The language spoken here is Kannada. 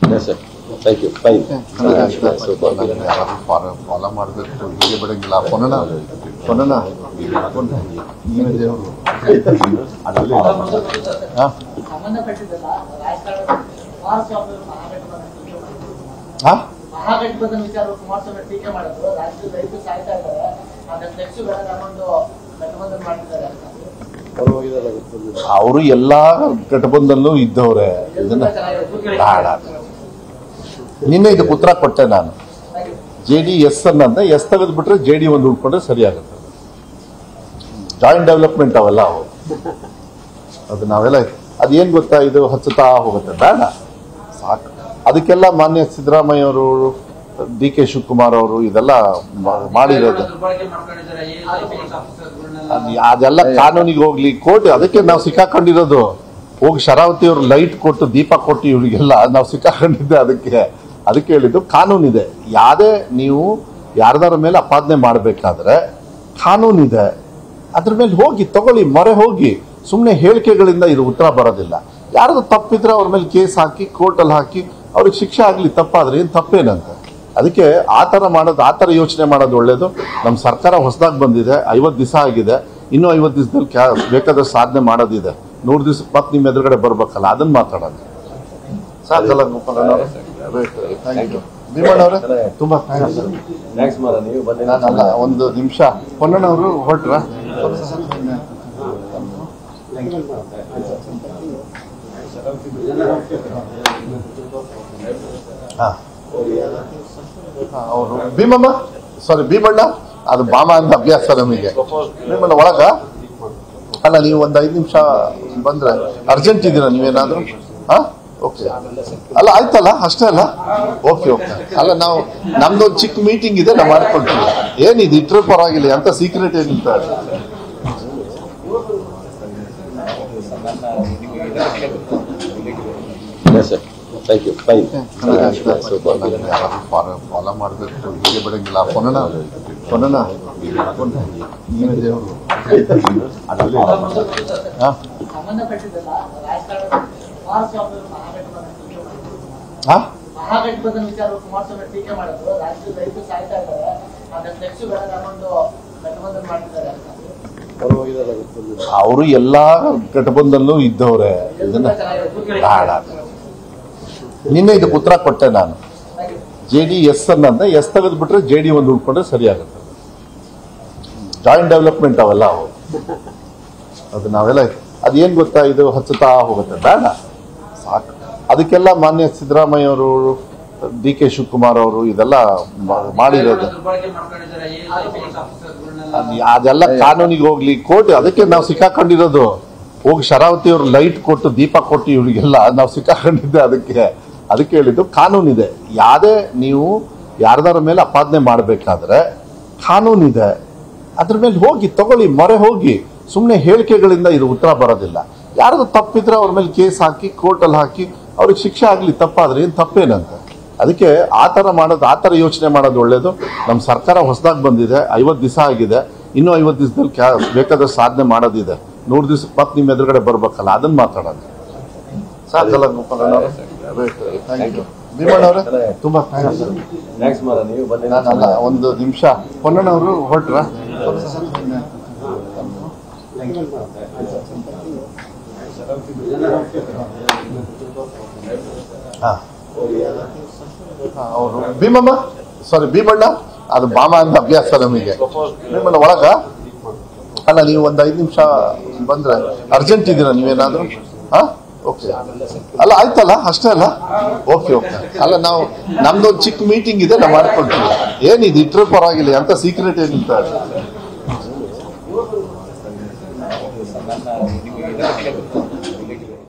Yes, sir. Thank you. Fine. Follow ಮಾಡಬೇಕು ಹೀಗೆ ಬಿಡಂಗಿಲ್ಲ ಫೋನನ ಫೋನನ ನೀನು ದೇವರು ಹಾ ಸಂಬಂಧಪಟ್ಟಿದ್ದಲ್ಲ ರಾಜಕಾರಣ ಕುಮಾರಸ್ವಾಮಿ ಅವರು ಮಹಾಗಠಬಂಧನ ಟೀಕೆ ಮಾಡಿದ್ರು ಹಾ ಮಹಾಗಠಬಂಧನ ವಿಚಾರ ಕುಮಾರಸ್ವಾಮಿ ಟೀಕೆ ಮಾಡಿದ್ರು ರಾಜ್ಯದ ರೈತರು ಸಾಯ್ತಾ ಇದ್ದಾರೆ ಅದನ್ನ ಫ್ಲೆಕ್ಸ್ ಬೇಡ ತಗೊಂಡು ಗಠಬಂಧನ ಮಾಡ್ತಿದ್ದಾರೆ ಅಂತ ಅವರು ಎಲ್ಲಾ ಘಟಬಂಧನಲ್ಲೂ ಇದ್ದವ್ರೆ ಇದನ್ನ ಬೇಡ ನಿನ್ನೆ ಇದಕ್ಕೆ ಉತ್ತರ ಕೊಟ್ಟೆ ನಾನು ಜೆ ಡಿ ಎಸ್ ಅನ್ನಂತ ಎಸ್ ತೆಗೆದು ಬಿಟ್ರೆ ಜೆ ಡಿ ಒಂದು ಉಳ್ಕೊಂಡ್ರೆ ಸರಿಯಾಗುತ್ತೆ ಜಾಯಿಂಟ್ ಡೆವಲಪ್ಮೆಂಟ್ ಅವೆಲ್ಲ ಅವು ಅದು ನಾವೆಲ್ಲ ಅದೇನ್ ಗೊತ್ತಾ ಇದು ಹಚ್ಚುತ್ತಾ ಹೋಗುತ್ತೆ ಬೇಡ ಸಾಕು ಅದಕ್ಕೆಲ್ಲ ಮಾನ್ಯ ಸಿದ್ದರಾಮಯ್ಯ ಅವರು ಡಿ ಕೆ ಶಿವಕುಮಾರ್ ಅವರು ಇದೆಲ್ಲ ಮಾ- ಮಾಡಿರೋದು ದುರ್ಬಳಕೆ ಮಾಡ್ಕೊಂಡಿದ್ದಾರೆ ಐಎಎಸ್ ಆಫೀಸರ್ಗಳನ್ನೆಲ್ಲ ಅದ್- ಅದೆಲ್ಲ ಕಾನೂನಿಗೆ ಹೋಗ್ಲಿ ಕೋರ್ಟ್ ಅದಕ್ಕೆ ನಾವು ಸಿಕ್ಕಾಕೊಂಡಿರೋದು ಹೋಗಿ ಶರಾವತಿ ಅವರು ಲೈಟ್ ಕೊಟ್ಟು ದೀಪ ಕೊಟ್ಟು ಇವರಿಗೆಲ್ಲ ನಾವು ಸಿಕ್ಕಾಕೊಂಡಿದ್ದೆ ಅದಕ್ಕೆ ಅದಕ್ಕೆ ಹೇಳಿದ್ದು ಕಾನೂನಿದೆ ಯಾವ್ದೇ ನೀವು ಯಾರ್ದಾರ ಮೇಲೆ ಅಪಾದನೆ ಮಾಡಬೇಕಾದ್ರೆ ಕಾನೂನಿದೆ ಅದ್ರ ಮೇಲೆ ಹೋಗಿ ತಗೊಳ್ಳಿ ಮೊರೆ ಹೋಗಿ ಸುಮ್ಮನೆ ಹೇಳಿಕೆಗಳಿಂದ ಇದು ಉತ್ತರ ಬರೋದಿಲ್ಲ ಯಾರ್ದು ತಪ್ಪಿದ್ರೆ ಅವ್ರ ಮೇಲೆ ಕೇಸ್ ಹಾಕಿ ಕೋರ್ಟಲ್ಲಿ ಹಾಕಿ ಅವ್ರಿಗೆ ಶಿಕ್ಷೆ ಆಗಲಿ ತಪ್ಪಾದ್ರೆ ಏನು ತಪ್ಪೇನಂತೆ ಅದಕ್ಕೆ ಆ ಥರ ಮಾಡೋದು ಆ ಥರ ಯೋಚನೆ ಮಾಡೋದು ಒಳ್ಳೇದು ನಮ್ಮ ಸರ್ಕಾರ ಹೊಸದಾಗಿ ಬಂದಿದೆ ಐವತ್ತು ದಿವಸ ಆಗಿದೆ ಇನ್ನೂ ಐವತ್ತು ದಿವಸದಲ್ಲಿ ಕ್ಯಾ ಬೇಕಾದಷ್ಟು ಸಾಧನೆ ಮಾಡೋದಿದೆ ನೂರು ದಿವಸ ಮತ್ತೆ ನಿಮ್ಮ ಎದುರುಗಡೆ ಬರ್ಬೇಕಲ್ಲ ಅದನ್ನ ಮಾತಾಡೋದು ಸಾಕಲ್ಲ ಗೋಪಾಲನವ್ರೆ ಥ್ಯಾಂಕ್ ಯು ಭೀಮಣ್ಣವ್ರೆ ತುಂಬಾ ಥ್ಯಾಂಕ್ಸ್ Thanks, ಮಾರ ನೀವು ಬಂದು ನಾನಲ್ಲ ಒಂದು ನಿಮಿಷ ಪೊನ್ನಣ್ಣವರು ಹೊರಟ್ರ ಅವರು ಭೀಮಮ್ಮ ಸಾರಿ ಭೀಮಣ್ಣ ಅದು ಬಾಮ ಅಂತ ಅಭ್ಯಾಸ ನಮಗೆ ಭೀಮಣ್ಣ ಒಳಗ ಅಲ್ಲ ನೀವು ಒಂದು ಐದು ನಿಮಿಷ ಬಂದ್ರೆ ಅರ್ಜೆಂಟ್ ಇದ್ದೀರಾ ನೀವೇನಾದ್ರೂ ಹಾ ಓಕೆ ಅಲ್ಲ ಆಯ್ತಲ್ಲ ಅಷ್ಟೇ ಅಲ್ಲ ಓಕೆ ಓಕೆ ಅಲ್ಲ ನಾವು ನಮ್ದೊಂದು ಚಿಕ್ಕ ಮೀಟಿಂಗ್ ಇದೆ ನಾವು ಮಾಡ್ಕೊಳ್ತೀವಿ ಏನಿದು ಇಟ್ರೆ ಪರವಾಗಿಲ್ಲ ಅಂತ ಸೀಕ್ರೆಟ್ ಏನಿಲ್ಲ Yes, sir. Thank you. Fine. Follow ಮಾಡಬೇಕು ಹೀಗೆ ಬಿಡಂಗಿಲ್ಲ ಫೋನನ ಫೋನನ ನೀನು ದೇವರು ಹಾ ಸಂಬಂಧಪಟ್ಟಿದ್ದಲ್ಲ ರಾಜಕಾರಣ ಕುಮಾರಸ್ವಾಮಿ ಅವರು ಮಹಾಗಠಬಂಧನ ಟೀಕೆ ಮಾಡಿದ್ರು ಹಾ ಮಹಾಗಠಬಂಧನ ವಿಚಾರ ಕುಮಾರಸ್ವಾಮಿ ಟೀಕೆ ಮಾಡಿದ್ರು ರಾಜ್ಯದ ರೈತರು ಸಾಯ್ತಾ ಇದ್ದಾರೆ ಅದನ್ನ ಫ್ಲೆಕ್ಸ್ ಬೇಡ ತಗೊಂಡು ಗಠಬಂಧನ ಮಾಡ್ತಿದ್ದಾರೆ ಅಂತ ಅವರು ಎಲ್ಲಾ ಘಟಬಂಧನಲ್ಲೂ ಇದ್ದವ್ರೆ ಇದನ್ನ ಬೇಡ ನಿನ್ನೆ ಇದಕ್ಕೆ ಉತ್ತರ ಕೊಟ್ಟೆ ನಾನು ಜೆ ಡಿ ಎಸ್ ಅನ್ನಂತ ಎಸ್ ತೆಗೆದು ಬಿಟ್ರೆ ಜೆ ಡಿ ಒಂದು ಉಳ್ಕೊಂಡ್ರೆ ಸರಿಯಾಗುತ್ತೆ ಜಾಯಿಂಟ್ ಡೆವಲಪ್ಮೆಂಟ್ ಅವೆಲ್ಲ ಅವು ಅದು ನಾವೆಲ್ಲ ಅದೇನ್ ಗೊತ್ತಾ ಇದು ಹಚ್ಚುತ್ತಾ ಹೋಗುತ್ತೆ ಬೇಡ ಸಾಕು ಅದಕ್ಕೆಲ್ಲ ಮಾನ್ಯ ಸಿದ್ದರಾಮಯ್ಯ ಅವರು ಡಿ ಕೆ ಶಿವಕುಮಾರ್ ಅವರು ಇದೆಲ್ಲ ಮಾ- ಮಾಡಿರೋದು ದುರ್ಬಳಕೆ ಮಾಡ್ಕೊಂಡಿದ್ದಾರೆ ಐಎಎಸ್ ಆಫೀಸರ್ಗಳನ್ನೆಲ್ಲ ಅದ್- ಅದೆಲ್ಲ ಕಾನೂನಿಗೆ ಹೋಗ್ಲಿ ಕೋರ್ಟ್ ಅದಕ್ಕೆ ನಾವು ಸಿಕ್ಕಾಕೊಂಡಿರೋದು ಹೋಗಿ ಶರಾವತಿ ಅವರು ಲೈಟ್ ಕೊಟ್ಟು ದೀಪ ಕೊಟ್ಟು ಇವರಿಗೆಲ್ಲ ನಾವು ಸಿಕ್ಕಾಕೊಂಡಿದ್ದೆ ಅದಕ್ಕೆ ಅದಕ್ಕೆ ಹೇಳಿದ್ದು ಕಾನೂನಿದೆ ಯಾವ್ದೇ ನೀವು ಯಾರ್ದಾರ ಮೇಲೆ ಅಪಾದನೆ ಮಾಡಬೇಕಾದ್ರೆ ಕಾನೂನಿದೆ ಅದ್ರ ಮೇಲೆ ಹೋಗಿ ತಗೊಳ್ಳಿ ಮೊರೆ ಹೋಗಿ ಸುಮ್ಮನೆ ಹೇಳಿಕೆಗಳಿಂದ ಇದು ಉತ್ತರ ಬರೋದಿಲ್ಲ ಯಾರ್ದು ತಪ್ಪಿದ್ರೆ ಅವ್ರ ಮೇಲೆ ಕೇಸ್ ಹಾಕಿ ಕೋರ್ಟಲ್ಲಿ ಹಾಕಿ ಅವ್ರಿಗೆ ಶಿಕ್ಷೆ ಆಗಲಿ ತಪ್ಪಾದ್ರೆ ಏನು ತಪ್ಪೇನಂತೆ ಅದಕ್ಕೆ ಆ ಥರ ಮಾಡೋದು ಆ ಥರ ಯೋಚನೆ ಮಾಡೋದು ಒಳ್ಳೇದು ನಮ್ಮ ಸರ್ಕಾರ ಹೊಸದಾಗಿ ಬಂದಿದೆ ಐವತ್ತು ದಿವಸ ಆಗಿದೆ ಇನ್ನೂ ಐವತ್ತು ದಿವಸದಲ್ಲಿ ಕ್ಯಾ ಬೇಕಾದಷ್ಟು ಸಾಧನೆ ಮಾಡೋದಿದೆ ನೂರು ದಿವಸ ಮತ್ತೆ ನಿಮ್ಮ ಎದುರುಗಡೆ ಬರ್ಬೇಕಲ್ಲ ಅದನ್ನ ಮಾತಾಡೋದು ಸಾಕಲ್ಲ ಗೋಪಾಲನವ್ರೆ ಥ್ಯಾಂಕ್ ಯು ಭೀಮಣ್ಣವ್ರೆ ತುಂಬಾ ಥ್ಯಾಂಕ್ಸ್ Thanks, ಮಾರ ನೀವು ಬಂದು ನಾನಲ್ಲ ಒಂದು ನಿಮಿಷ ಪೊನ್ನಣ್ಣವರು ಹೊರಟ್ರ ಅವರು ಭೀಮಮ್ಮ ಸಾರಿ ಭೀಮಣ್ಣ ಅದು ಬಾಮ ಅಂತ ಅಭ್ಯಾಸ ನಮಗೆ ಭೀಮಣ್ಣ ಒಳಗ ಅಲ್ಲ ನೀವು ಒಂದು ಐದು ನಿಮಿಷ ಬಂದ್ರೆ ಅರ್ಜೆಂಟ್ ಇದ್ದೀರಾ ನೀವೇನಾದ್ರೂ ಹಾ ಓಕೆ ಅಲ್ಲ ಆಯ್ತಲ್ಲ ಅಷ್ಟೇ ಅಲ್ಲ ಓಕೆ ಓಕೆ ಅಲ್ಲ ನಾವು ನಮ್ದೊಂದು ಚಿಕ್ಕ ಮೀಟಿಂಗ್ ಇದೆ ನಾವು ಮಾಡ್ಕೊಳ್ತೀವಿ ಏನಿದು ಇಟ್ರೆ ಪರವಾಗಿಲ್ಲ ಅಂತ ಸೀಕ್ರೆಟ್ ಏನಿಲ್ಲ